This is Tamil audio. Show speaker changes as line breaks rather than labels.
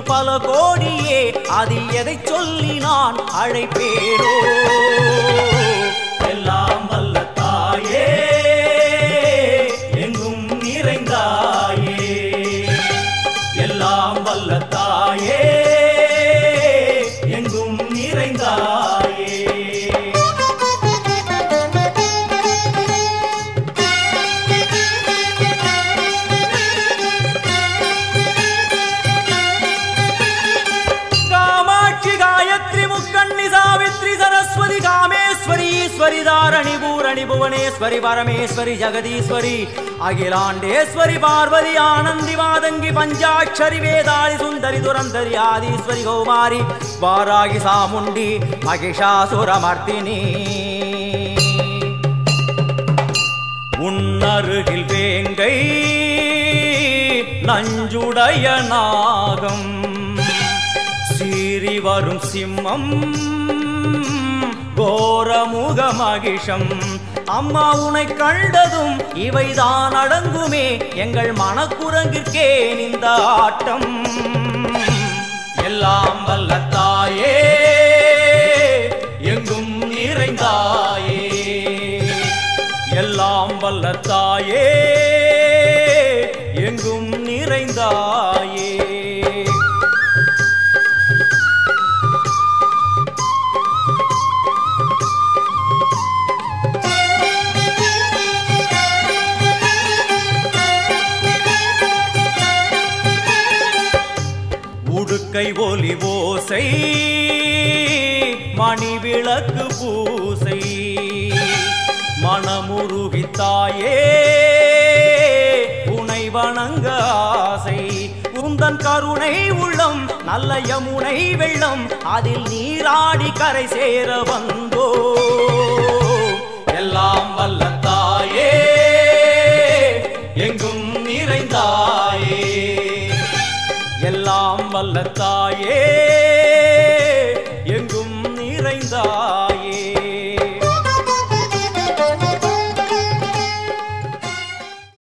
பல கோடியே அதில் எதை சொல்லி நான் அழைப்பேனோ எல்லாம் வல்ல தாயே எங்கும் நிறைந்தாயே எல்லாம் வல்ல தாயே எங்கும் நிறைந்தாயே காமாட்சி காயத்ரி முக்கண்ணி சாவித்ரி சரஸ்வதி காமேஸ்வரி ஈஸ்வரி தாரணி பூரணி புவனேஸ்வரி பரமேஸ்வரி ஜெகதீஸ்வரி அகிலாண்டேஸ்வரி பார்வதி ஆனந்தி மாதங்கி பஞ்சாட்சரி வேதாளி சுந்தரி துரந்தரி ஆதீஸ்வரி கௌமாரி வாராகி சாமுண்டி மகிஷாசுரமர்த்தினி உன்னருகில் வேங்கை நஞ்சுடைய நாகம் சீறி வரும் சிம்மம் கோரமுக மகிஷம் அம்மா உனை கண்டதும் இவைதான் அடங்குமே எங்கள் மனக்குரங்கிற்கே இந்த ஆட்டம் எல்லாம் வல்ல தாயே எங்கும் நிறைந்தாயே எல்லாம் வல்ல தாயே எங்கும் நிறைந்தாயே உடுக்கை ஒலி ஓசை மணி விளக்கு பூசை மனமுருகித்தாயே உனை வணங்க ஆசை உந்தன் கருணை உள்ளம் நல்ல யமுனை வெள்ளம் அதில் நீராடி கரை சேர வந்தோ எல்லாம் வல்ல தாயே எங்கும் நிறைந்தாயே எல்லாம் வல்ல தாயே எங்கும் நிறைந்தாயே